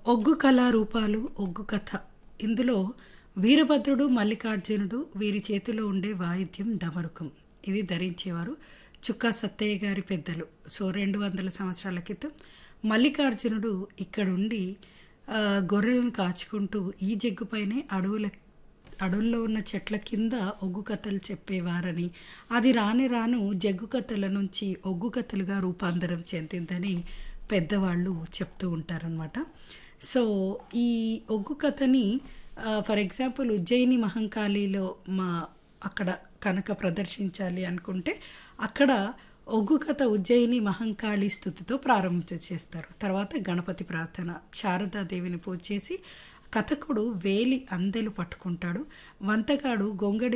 ఒగ్గు కళారూపాలు ఒగ్గు కథ ఇందులో వీరభద్రుడు మల్లికార్జునుడు వీరి చేతిలో ఉండే వాయిద్యం డమరుకం ఇది ధరించేవారు చుక్కా సత్తయ్య గారి పెద్దలు సో రెండు వందల సంవత్సరాల క్రితం మల్లికార్జునుడు ఇక్కడుండి ఆ, గొర్రెలను కాచుకుంటూ ఈ జగ్గుపైనే అడవుల అడవుల్లో ఉన్న చెట్ల కింద ఒగ్గు కథలు చెప్పేవారని అది రాని రాను జగ్గు కథల నుంచి ఒగ్గు కథలుగా రూపాంతరం చెందిందని పెద్దవాళ్ళు చెప్తూ ఉంటారనమాట సో ఈ ఒగ్గు కథని ఫర్ ఎగ్జాంపుల్ ఉజ్జయిని మహంకాళిలో మా అక్కడ కనుక ప్రదర్శించాలి అనుకుంటే అక్కడ ఒగ్గు కథ ఉజ్జయిని మహంకాళి స్థుతితో ప్రారంభం చేస్తారు తర్వాత గణపతి ప్రార్థన శారదాదేవిని పూజ చేసి కథకుడు వేలి అందెలు పట్టుకుంటాడు వంతగాడు గొంగడి